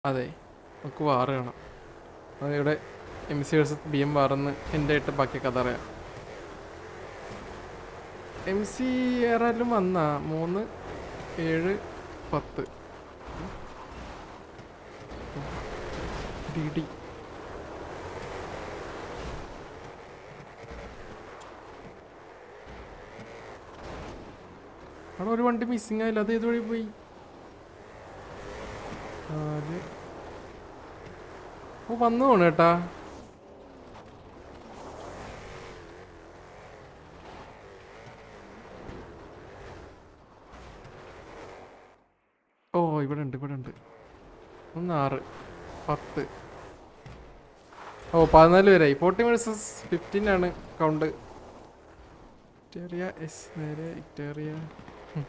അതെ നമുക്ക് വാറ് കാണാം അത് ഇവിടെ M C versus B M വാറെന്ന് എൻ്റെ ആയിട്ട് ബാക്കി കഥ അറിയാം എം സി ആരാലും വന്നാ മൂന്ന് ഏഴ് പത്ത് ഡി ഡി അവിടെ ഒരു വണ്ടി മിസ്സിങ് ആയില്ല അത് ഏത് വഴി പോയി നാല് ഓ വന്നു പോണ കേട്ടാ ഓ ഇവിടെ ഉണ്ട് ഇവിടെ ഉണ്ട് ഒന്ന് ആറ് പത്ത് ഓ പതിനാല് പേരായി ഫോർട്ടി വേഴ്സസ് ഫിഫ്റ്റീൻ ആണ് കൗണ്ട് ഇറ്റേറിയ എസ് നേരെ ഇറ്റേറിയ ഉം.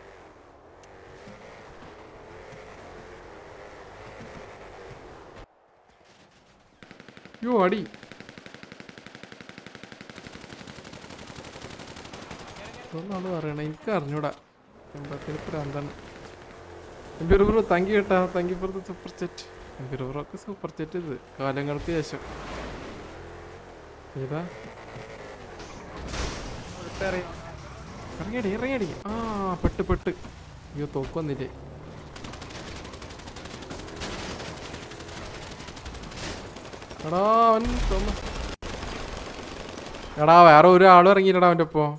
യോ അടി ഒന്നാണ് പറയണേ എനിക്ക് അറിഞ്ഞൂടാ എൺപത്തിന് പ്രാന്താണ് എംപീർ ബ്രോ താങ്ക് യു കേട്ടാ thank you for the super chat empire ബ്രോക്ക് സൂപ്പർ ചെറ്റ് ഇത് കാലങ്ങൾക്ക് ശേഷം ഏതാ ഇറങ്ങിയടി ഇറങ്ങിയടി ആ പെട്ട് പെട്ട് അയ്യോ തോക്ക് വന്നില്ലേ എടാ അവൻ തോമസ് എടാ വേറെ ഒരു ആളും ഇറങ്ങിയില്ലടാ അവൻ്റെ ഒപ്പം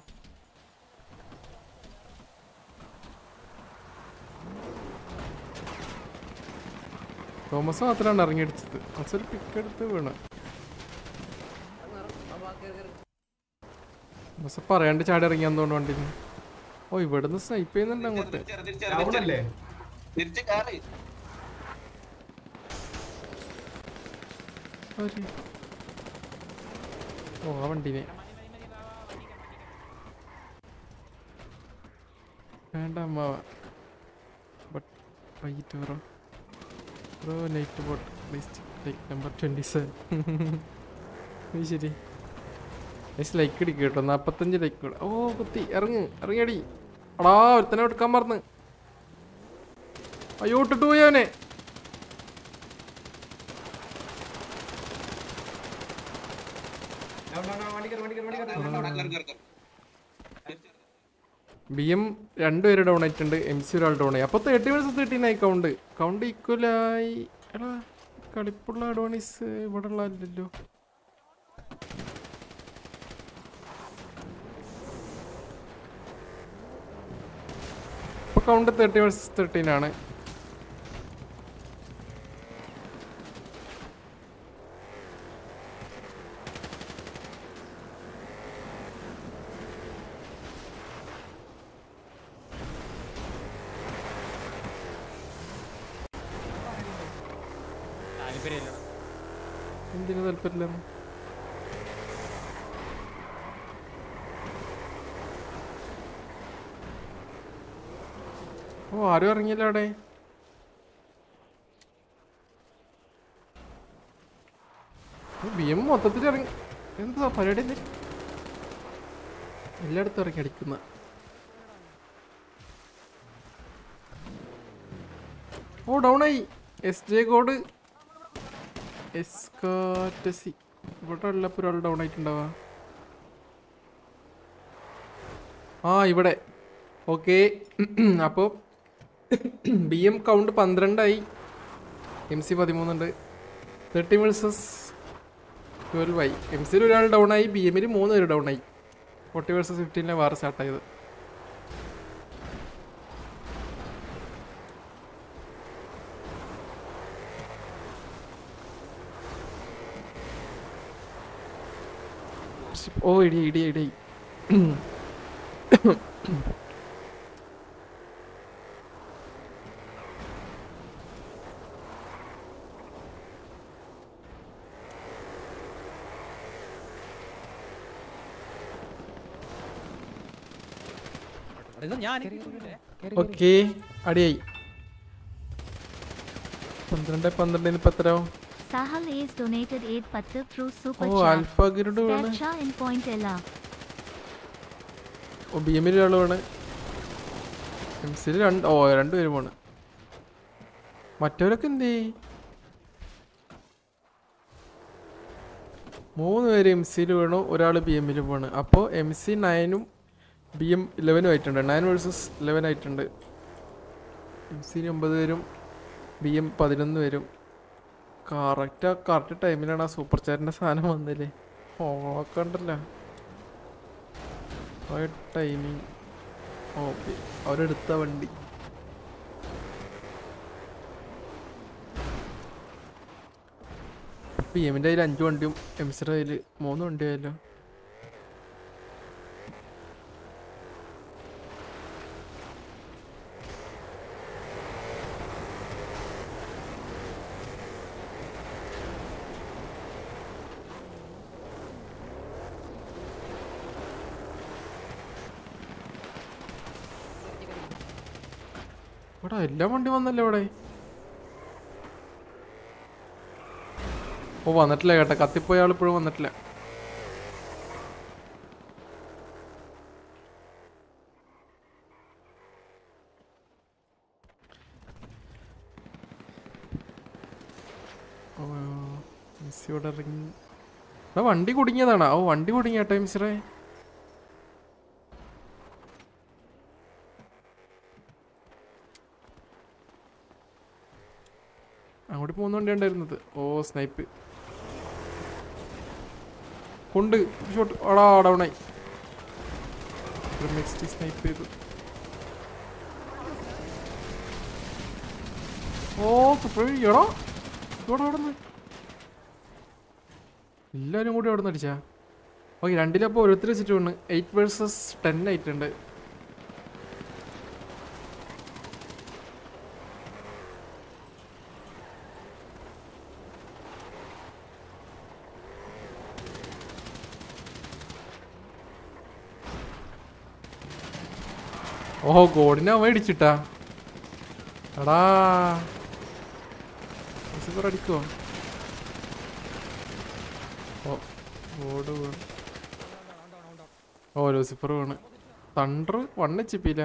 തോമസ് മാത്രമാണ് ഇറങ്ങിയടിച്ചത് അസൽ പിക്ക് എടുത്ത് വീണ് തോമസ് പറയാണ്ട് ചാടി ഇറങ്ങിയാന്ന് തോന്നുന്നു വണ്ടിന്ന് ഓ ഇവിടുന്ന് സ്നൈപ്പ് ചെയ്യുന്നുണ്ട് അങ്ങോട്ട് ഡൗണല്ലേ തിരിച്ച് കയറി ആര്? ഓ ആ വണ്ടിനെ വേണ്ട അമ്മാവ ബട്ട് വൈകിട്ട് bro bro night bot list like number twenty seven ശരി യെസ് ലൈക്ക് അടിക്കുക കേട്ടോ നാൽപ്പത്തഞ്ച് ലൈക്ക് ഓ കുത്തി ഇറങ്ങ് ഇറങ്ങിയടി എടാ ഒരുത്തനെ എടുക്കാൻ മറന്ന് അയ്യോ ഇട്ടിട്ട് പോയി അവനെ ഡൗൺ ഡൗൺ വണ്ടി കയറി വണ്ടി കയറി വണ്ടി കയറി കയറി, കയറി, കയറി. ബി എം രണ്ടുപേര് ഡൗൺ ആയിട്ടുണ്ട് എം സി ഒരാൾ ഡൗൺ ആയി അപ്പോൾ തേർട്ടി മിനിറ്റ്സ് തേർട്ടീൻ ആയി കൗണ്ട് കൗണ്ട് ഈക്വലായി എടാ കളിപ്പുള്ള അഡ്വാണീസ് ഇവിടെ ഉള്ള അല്ലല്ലോ ഇപ്പോൾ കൗണ്ട് തേർട്ടി മിനിറ്റ്സ് തേർട്ടീൻ ആണ് എന്തിനു താല്പര്യമില്ല ഓ ആരും ഇറങ്ങിയില്ല അവിടെ ബി എം മൊത്തത്തിൽ ഇറങ്ങി എന്താ പരിപാടി എന്ത്? എല്ലായിടത്തും ഇറങ്ങി അടിക്കുന്ന ഓ ഡൗൺ ആയി എസ് ജെ കോഡ് എസ്കാറ്റസി ഇവിടെ ഉള്ളപ്പോൾ ഒരാൾ ഡൗൺ ആയിട്ടുണ്ടാവാ ആ ഇവിടെ ഓക്കെ അപ്പോൾ ബി എം കൗണ്ട് പന്ത്രണ്ടായി എം സി പതിമൂന്നുണ്ട് തേർട്ടി വേഴ്സസ് ട്വൽവ് ആയി എം സിയിൽ ഒരാൾ ഡൗൺ ആയി ബി എമ്മിൽ മൂന്ന് പേര് ഡൗൺ ആയി ഫോർട്ടി വേഴ്സസ് ഫിഫ്റ്റീനിലെ വാർ സ്റ്റാർട്ട് ആയത് ഓ ഇടി ഇടി ഇടി ഓക്കെ അടിയായി പന്ത്രണ്ട് പന്ത്രണ്ടിന് ഇപ്പം എത്രയാവും Sahal is donated 8 patta through super ഓ chat. ആൽഫ ഗിരുഡ് വീണ് Stacha in point ella. ഓ ബി എമ്മിൽ ഒരാൾ വീണ് എം സിയിൽ രണ്ട് ഓ രണ്ടുപേരും പോണ് മറ്റവരൊക്കെ എന്തേ മൂന്ന് പേര് എം സിയിൽ വീണു ഒരാൾ ബി എമ്മിൽ വീണ് അപ്പോൾ എം സി നയനും ബി എം ഇലവനും ആയിട്ടുണ്ട് നയൻ വേഴ്സസ് ഇലവൻ ആയിട്ടുണ്ട് എം സിയിൽ ഒമ്പത് പേരും ബി എം പതിനൊന്ന് പേരും കറക്റ്റ് ആ കറക്റ്റ് ടൈമിലാണ് ആ സൂപ്പർ ചാറ്റിൻ്റെ സാധനം വന്നില്ലേ ഓക്കണ്ടല്ലോ ആ ടൈമിങ് ഓക്കെ അവരെടുത്ത വണ്ടി പി എമ്മിൻ്റെ കയ്യിൽ അഞ്ച് വണ്ടിയും എം സിയുടെ കയ്യിൽ മൂന്ന് വണ്ടി ആയല്ലോ ഇവിടെ എല്ലാ വണ്ടി വന്നല്ലോ ഇവിടെ ഓ വന്നിട്ടില്ല കേട്ടോ കത്തിപ്പോയ ആൾ ഇപ്പോഴും വന്നിട്ടില്ല ഓ, മിസ്സി ഇവിടെ ഇറങ്ങി എടാ വണ്ടി കുടുങ്ങിയതാണ് ഓ വണ്ടി കുടുങ്ങിയ മിസ്സിറെ അങ്ങോട്ട് പോകുന്ന വണ്ടി ഉണ്ടായിരുന്നത് ഓ സ്നൈപ്പ് കൊണ്ട് ഷോട്ട് ആടാ ഡൗണായി നെക്സ്റ്റ് സ്നൈപ്പ് ചെയ്തു ഓ സൂപ്പർ എടാ ഇവിടെ അവിടെ നിന്ന് എല്ലാവരും കൂടി അവിടെ നിന്ന് അടിച്ചാ ഓക്കെ രണ്ടിലപ്പോൾ ഓരോരുത്തർ വെച്ചിട്ട് വേണം എയ്റ്റ് വേഴ്സസ് ടെൻ ആയിട്ടുണ്ട് ഓഹോ ഗോഡിനെ അവൻ ഇടിച്ചിട്ടാ എടാ ലൂസിഫർ അടിക്കുവോ ഓ ഗോഡ് വീണ് ഓ ലൂസിഫർ വീണ് തണ്ടർ വൺ എച്ച് പിയില്ല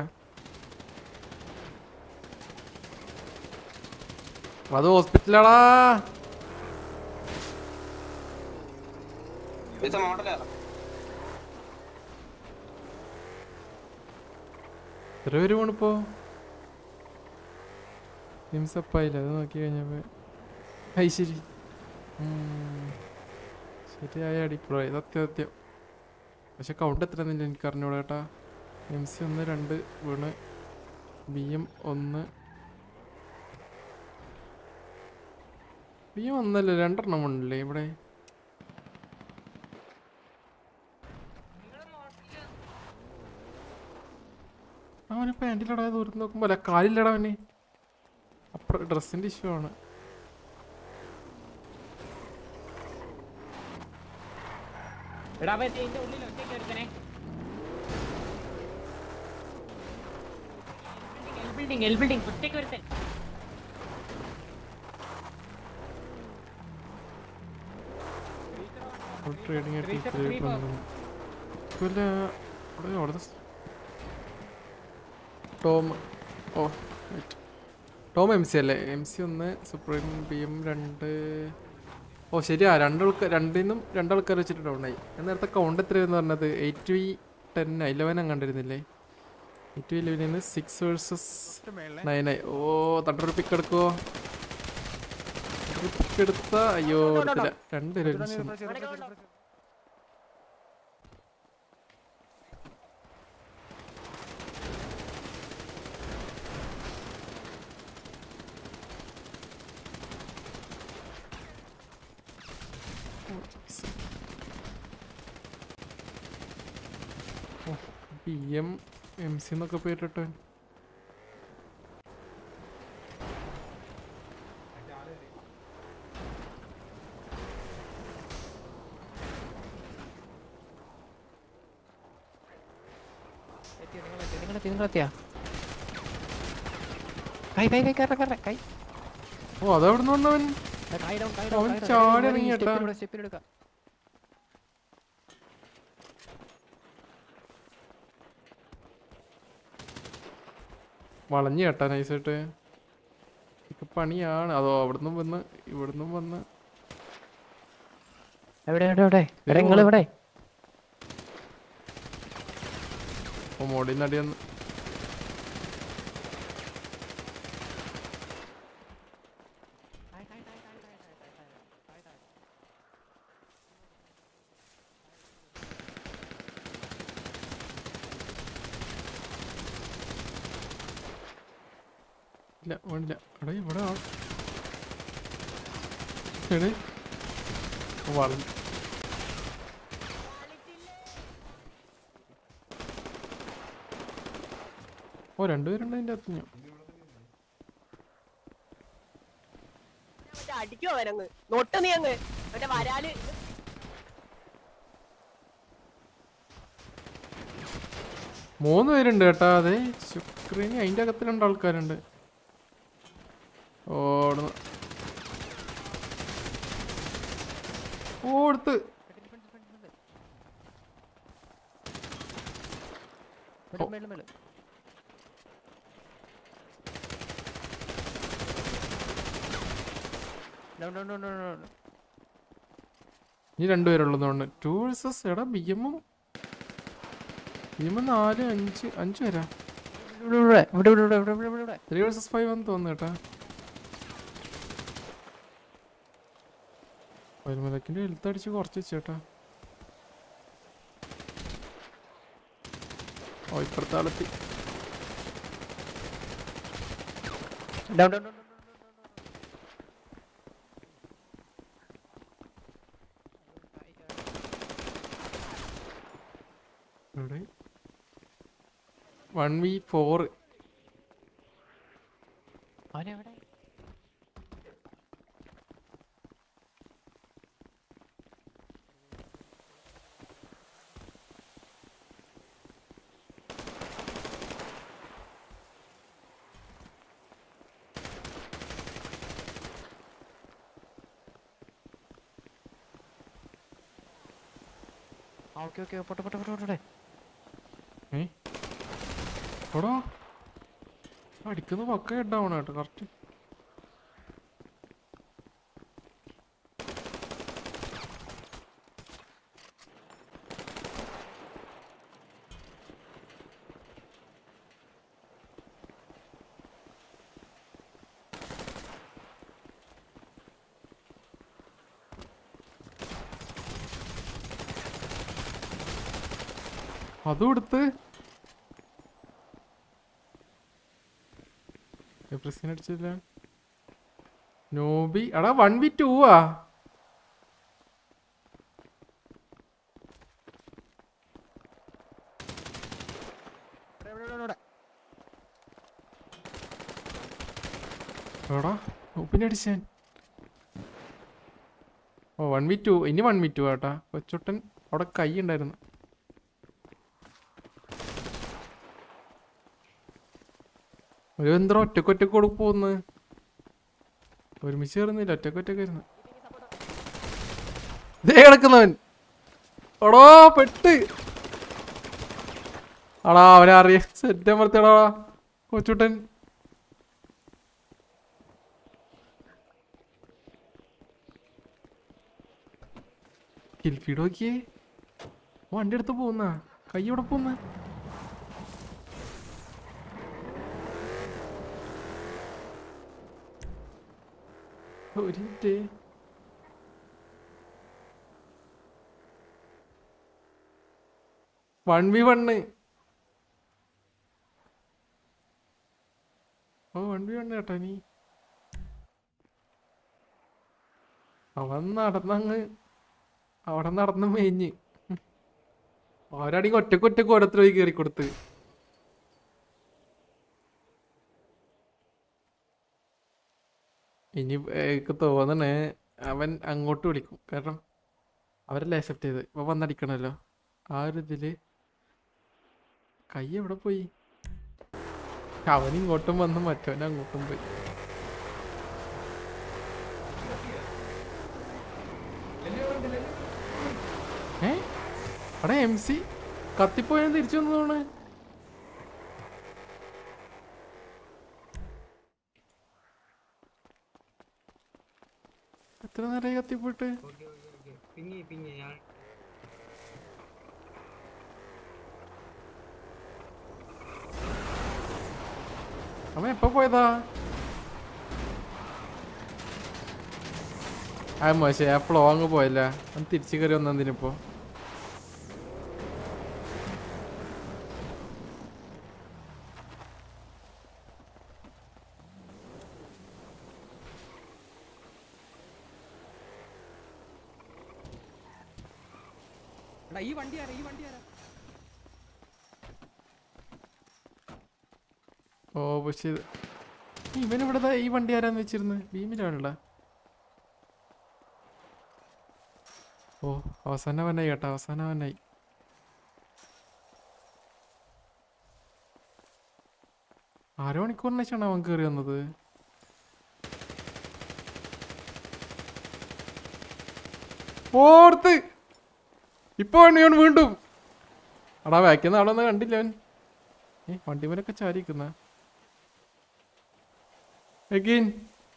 അത് ഹോസ്പിറ്റലാടാ ഇത് മോഡലാണ് എത്ര പേര് പോണിപ്പോ നിംസപ്പായില്ല അത് നോക്കി കഴിഞ്ഞപ്പോ ഐ ശരി ഉം. ശരിയായ അടിപ്രോയി സത്യം സത്യം പക്ഷെ കൗണ്ട് എത്ര എന്നില്ല എനിക്ക് അറിഞ്ഞൂടാ കേട്ടാ എം സി ഒന്ന് രണ്ട് വീണ് ബി എം ഒന്ന് ബി എം ഒന്നല്ല രണ്ടെണ്ണം ഉണ്ടല്ലേ ഇവിടെ അവന് പാൻറ്റിലടാ ദൂരം നോക്കുമ്പോ അല്ല കാലില്ലടാ അവന് അപ്പുറം ഡ്രസ്സിന്റെ ഇഷ്യൂ ആണ് എടാ അവൻ ഇതിന്റെ ഉള്ളിൽ ഒറ്റയ്ക്ക് ഒരുത്തനെ എൽ ബിൽഡിംഗ് എൽ ബിൽഡിംഗ് ഒറ്റയ്ക്ക് ഒരുത്തൻ ട്രേഡിംഗ് ആയിട്ട് Reset, ഇത്തിരി reset. കൊണ്ടുവന്നു. ഇതുവല്ല അവിടെ അവിടെ സ് ടോം ഓ wait. ടോം എം സി അല്ലേ എം സി ഒന്ന് സുപ്രീം ബി എം രണ്ട് ഓ ശരിയാ രണ്ടാൾക്ക് രണ്ടിൽ നിന്നും രണ്ടാൾക്കാർ വെച്ചിട്ട് ഡൗൺ ആയി ഞാൻ നേരത്തെ കൗണ്ട് എത്രയായിരുന്നു പറഞ്ഞത് എയ്റ്റ് വി ടെൻ ഇലവൻ അങ്ങ് കണ്ടിരുന്നില്ലേ എയ്റ്റ് വി ഇലവനിൽ നിന്ന് സിക്സ് വേഴ്സസ് നയൻ ആയി ഓ തണ്ടൊരു പിക്ക് എടുക്കുവോ പിക്ക് എടുത്ത അയ്യോ എടുത്തില്ല രണ്ട് പേര് ഒരുമിച്ച് വന്നു. പി എം എം സി എന്നൊക്കെ പേരിട്ടെ നിങ്ങളെത്തി നിങ്ങളെത്തിയാ കൈ കൈ കൈ കയറ കയറ കൈ ഓ അതെവിടെ നിന്ന് വന്നവൻ കൈ ഡൗൺ കൈ അവൻ ഡൗൺ ചാടി ഇറങ്ങി കേട്ടാ. സ്റ്റെപ്പിലെടുക്കാം വളഞ്ഞു കേട്ടാ നൈസായിട്ട് പണിയാണ് അതോ അവിടുന്ന് വന്ന് ഇവിടുന്ന് വന്ന് എവിടെ എവിടെ എവിടെ എടാ നിങ്ങൾ ഇവിടെ ഓ മോടിൽ നടി വന്ന് ഇല്ല വേണ്ടില്ല എടാ ഇവിടെ ആ എടേ വളഞ്ഞു ഓ രണ്ടുപേരുണ്ട് അതിൻ്റെ അകത്ത് ഞാൻ മറ്റേ അടിക്കോ അവനങ്ങ് നോട്ട് നീ അങ്ങ് മറ്റേ വരാല് മൂന്ന് പേരുണ്ട് കേട്ടാ അതെ ശുക്രന് അതിൻ്റെ അകത്ത് രണ്ട് ആൾക്കാരുണ്ട് ഓടുന്നു ഓടുത്ത് മേളിൽ, മേളിൽ, മേളിൽ. No, no, no, no, no, no. ഇനി രണ്ടുപേരുള്ളതുകൊണ്ട് ടു വേഴ്സസ് എടാ ബി എമ്മും ബി എം നാല് അഞ്ച് അഞ്ച് പേരാ ഇവിടെ, ഇവിടെ, ഇവിടെ, ഇവിടെ, ഇവിടെ, ഇവിടെ, ഇവിടെ, ഇവിടെ. ത്രീ വേഴ്സസ് ഫൈവ് എന്ന് തോന്നുന്നു കേട്ടാ വരുമലക്കിൻ്റെ ഹെൽത്ത് അടിച്ച് കുറച്ച് വെച്ചേട്ടാ ഓ ഇപ്പുറത്തെ ആളെത്തി Down, down, down, down, down, down, down, down. ഇവിടെ വൺ വി ഫോർ അവനെവിടെ? ആ, okay, okay, പോട്ടെ, പോട്ടെ, പോട്ടെ, പോട്ടെ. ഏ എടാ അടിക്കുന്ന പക്ക ഹെഡാവണം കേട്ടോ കറക്റ്റ് അതും എടുത്ത് പ്രസിന് അടിച്ചില്ല നോബി എടാ വൺ ബി ടൂ ആ ഇവിടെ, ഇവിടെ, ഇവിടെ, ഇവിടെ. എടാ നോബിനെ അടിച്ചാൻ ഓ വൺ ബി ടു ഇനി വൺ ബി ടു ആട്ടാ കൊച്ചുട്ടൻ അവിടെ കൈ ഉണ്ടായിരുന്നു ഒരു എന്താ ഒറ്റക്കൊറ്റക്ക് കൊടുക്ക് പോകുന്നു ഒരുമിച്ച് കയറുന്നില്ല ഒറ്റക്കൊറ്റക്ക് ഇരുന്ന് ദേ കിടക്കുന്നവൻ എടോ പെട്ട് ആടാ അവനെ അറിയ സെറ്റ് അമർത്തിയടാ കൊച്ചുട്ടൻ കിൽഫീഡ് നോക്കിയേ വണ്ടി എടുത്ത് പോകുന്ന കൈ എവിടെ പോകുന്ന ഒരു മിനിറ്റ് വൺ വി വണ്ണ് ഓ വൺ വി വണ്ണ് കേട്ടോ നീ അവൻ നടന്നങ്ങ് അവിടെ നടന്ന് മേഞ്ഞ് അവരാണെങ്കിൽ ഒറ്റക്ക് ഒറ്റക്ക് ഓരോരുത്തർ പോയി കയറി കൊടുത്ത് ഇനി എനിക്ക് തോന്നണേ അവൻ അങ്ങോട്ട് വിളിക്കും കാരണം അവരല്ലേ അക്സെപ്റ്റ് ചെയ്ത് ഇപ്പൊ വന്നടിക്കണല്ലോ ആ ഒരു ഇതില് കൈ എവിടെ പോയി അവൻ ഇങ്ങോട്ടും വന്ന് മറ്റവൻ അങ്ങോട്ടും പോയി ഏ അവിടെ എം സി കത്തിപ്പോയാൽ തിരിച്ചു വന്നതാണ് ഇത്ര നേരം കത്തിപ്പോയിട്ട് ഓക്കെ ഓക്കെ ഓക്കെ പിങ്ങി പിങ്ങി ഞാൻ അവൻ എപ്പോ പോയതാ ആ മോശം ആ ഫ്ലോ അങ്ങ് പോയല്ല അവൻ തിരിച്ചു കയറി വന്നതിനിപ്പോ എടാ ഈ വണ്ടി ആരാ ഈ വണ്ടി ആരാ ഓ പക്ഷേ ഇത് ഇവൻ ഇവിടെ ഈ വണ്ടി ആരാന്ന് വെച്ചിരുന്നത് ഭീമിലാണല്ല ഓ അവസാനവനായി കേട്ടോ അവസാനവനായി ആരോ മണിക്കൂറിന് ശേഷമാണ് അവൻ കയറി വന്നത് ഓർത്ത് ഇപ്പൊ അവൻ വീണ്ടും അടാ വായിക്കുന്ന ആളൊന്നും കണ്ടില്ല അവൻ ഏ വണ്ടിമേലൊക്കെ ചാരിക്കുന്ന അഗെയിൻ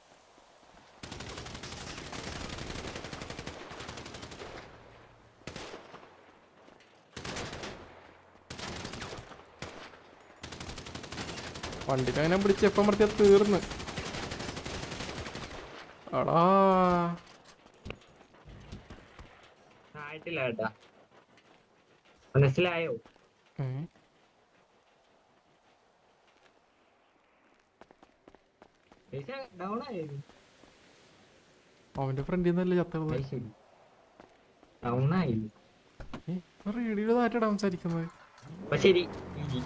വണ്ടിയിൽ അങ്ങനെ പിടിച്ച് എപ്പം മർത്തിയാ തീർന്ന് അടാ ആയിട്ടില്ല കേട്ടാ മനസ്സിലായോ ഏ? ഡൗൺ ആയിരുന്നു അവന്റെ ഫ്രണ്ടിൽ നിന്നല്ലേ ചത്തത് അത് ശരി ഡൗൺ ആയില്ല റേഡിയോ താറ്റാ സംസാരിക്കുന്നത് അപ്പൊ ശരി ഇനി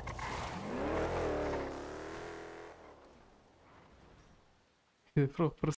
ഇത് പ്രോപ്പർ